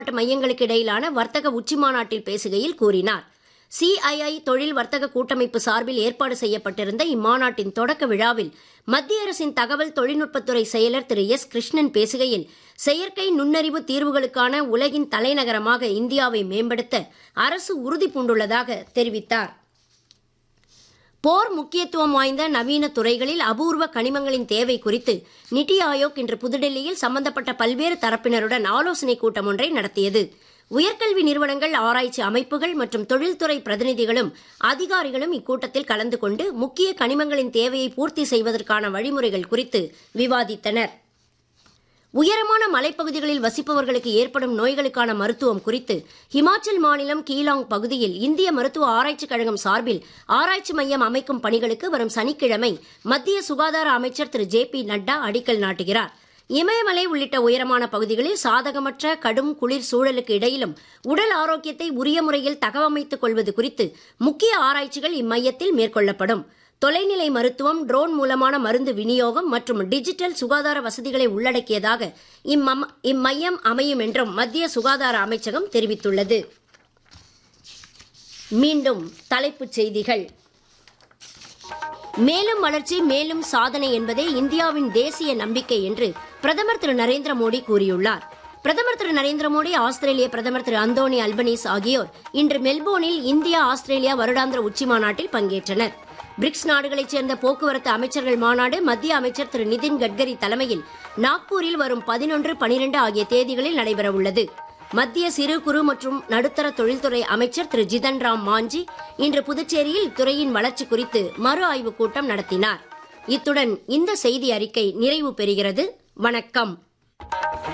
மையங்களுக்கு இடையிலான வர்த்தக உச்சிமாநாட்டில் பேசுகையில் கூறினார் சிஐஐ தொழில் வர்த்தக கூட்டமைப்பு சார்பில் ஏற்பாடு செய்யப்பட்டிருந்த இம்மாநாட்டின் தொடக்க விழாவில் மத்திய அரசின் தகவல் தொழில்நுட்பத்துறை செயலர் திரு எஸ் கிருஷ்ணன் பேசுகையில் செயற்கை நுண்ணறிவு தீர்வுகளுக்கான உலகின் தலைநகரமாக இந்தியாவை மேம்படுத்த அரசு உறுதி பூண்டுள்ளதாக தெரிவித்தார் போர் முக்கியத்துவம் வாய்ந்த நவீன துறைகளில் அபூர்வ கனிமங்களின் தேவை குறித்து நிதி ஆயோக் இன்று புதுடெல்லியில் சம்பந்தப்பட்ட பல்வேறு தரப்பினருடன் ஆலோசனைக் கூட்டம் ஒன்றை நடத்தியது உயர்கல்வி நிறுவனங்கள் ஆராய்ச்சி அமைப்புகள் மற்றும் தொழில்துறை பிரதிநிதிகளும் அதிகாரிகளும் இக்கூட்டத்தில் கலந்து கொண்டு முக்கிய கனிமங்களின் தேவையை பூர்த்தி செய்வதற்கான வழிமுறைகள் குறித்து விவாதித்தனர் உயரமான மலைப்பகுதிகளில் வசிப்பவர்களுக்கு ஏற்படும் நோய்களுக்கான மருத்துவம் குறித்து ஹிமாச்சல் மாநிலம் கீலாங் பகுதியில் இந்திய மருத்துவ ஆராய்ச்சிக் கழகம் சார்பில் ஆராய்ச்சி மையம் அமைக்கும் பணிகளுக்கு வரும் சனிக்கிழமை மத்திய சுகாதார அமைச்சர் திரு ஜே பி நட்டா அடிக்கல் நாட்டுகிறார் இமயமலை உள்ளிட்ட உயரமான பகுதிகளில் சாதகமற்ற கடும் குளிர் சூழலுக்கு இடையிலும் உடல் ஆரோக்கியத்தை உரிய முறையில் தகவமைத்துக் கொள்வது குறித்து முக்கிய ஆராய்ச்சிகள் இம்மையத்தில் மேற்கொள்ளப்படும் தொலைநிலை மருத்துவம் ட்ரோன் மூலமான மருந்து விநியோகம் மற்றும் டிஜிட்டல் சுகாதார வசதிகளை உள்ளடக்கியதாக இம்மம்- இம்மையம் அமையும் என்றும் மத்திய சுகாதார அமைச்சகம் தெரிவித்துள்ளது மீண்டும் தலைப்புச் செய்திகள் மேலும் வளர்ச்சி மேலும் சாதனை என்பதே இந்தியாவின் தேசிய நம்பிக்கை என்று பிரதமர் திரு நரேந்திர மோடி கூறியுள்ளார் பிரதமர் திரு நரேந்திர மோடி ஆஸ்திரேலிய பிரதமர் திரு அந்தோனி அல்பனீஸ் ஆகியோர் இன்று மெல்போர்னில் இந்தியா ஆஸ்திரேலியா வருடாந்திர உச்சி மாநாட்டில் பங்கேற்றனர் பிரிக்ஸ் நாடுகளைச் சேர்ந்த போக்குவரத்து அமைச்சர்கள் மாநாடு மத்திய அமைச்சர் திரு நிதின் கட்கரி தலைமையில் நாக்பூரில் வரும் பதினொன்று பனிரெண்டு ஆகிய தேதிகளில் நடைபெறவுள்ளது மத்திய சிறு குறு மற்றும் நடுத்தர தொழில்துறை அமைச்சர் திரு ஜிதன் ராம் மாஞ்சி இன்று புதுச்சேரியில் இத்துறையின் வளர்ச்சி குறித்து மறு ஆய்வுக் கூட்டம் நடத்தினார் இத்துடன் இந்த செய்தி அறிக்கை நிறைவு பெறுகிறது வணக்கம்